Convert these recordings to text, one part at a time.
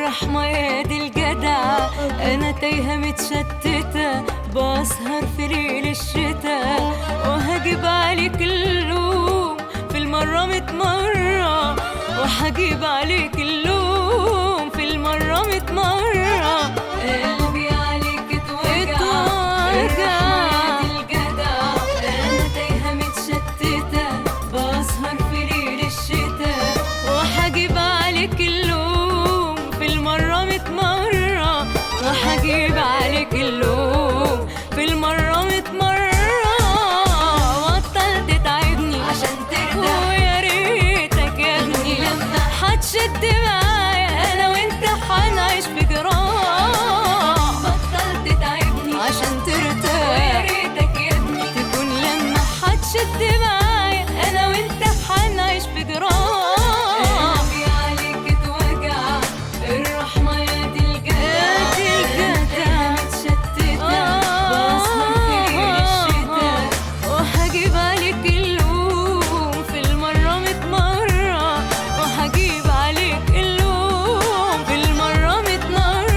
الرحمة يا دي الجدع أنا تايهة متشتتة بسهر في ليل الشتاء وهجيب عليك اللوم في المرة ميت مرة وهجيب عليك اللوم في المرة ميت مرة قلبي عليك اتوجع الرحمة يا دي الجدع أنا تايهة متشتتة بسهر في ليل الشتاء وهجيب عليك اللوم في المرة ميت مرة وهجيب عليك اللوم في المرة ميت مرة بطل تتعبني عشان ترضى ويا ريتك يا ابني لما هتشد معايا انا وانت هنعيش في جراح بطل تتعبني عشان ترتاح ويا ريتك يا ابني تكون لما هتشد معايا انا وانت هنعيش في جراح قلبي عليك اتوجع الرحمة يا دي الجدع متشتتة بسهر في ليل الشتاء وهجيب عليك اللوم في المرة ميت مرة وهجيب عليك اللوم في المرة ميت مرة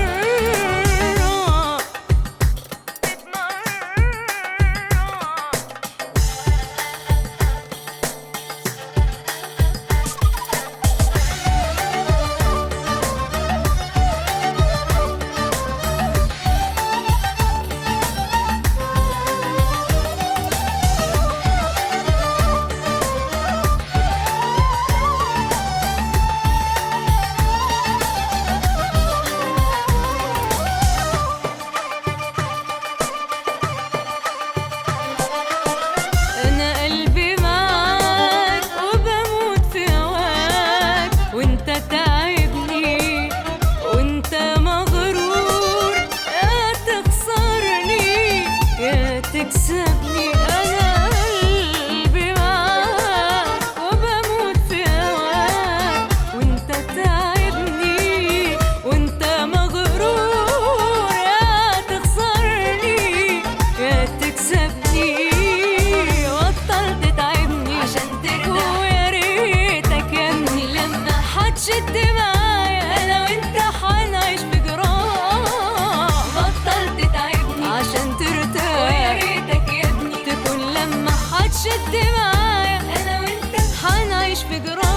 ميت مرة انا قلبي معاك وبموت في هواك وانت تعبني وانت مغرور يا تخسرني يا تكسبني انا قلبي معاك وبموت في هواك وانت تعبني وانت مغرور يا تخسرني يا تكسبني بطل تتعبني عشان ترضى ويا ريتك يا ابني لما هتشد معايا انا وانت هنعيش في جراح بطل تتعبني عشان ترتاح ويا ريتك يا ابني تكون لما هتشد معايا انا وانت هنعيش في جراح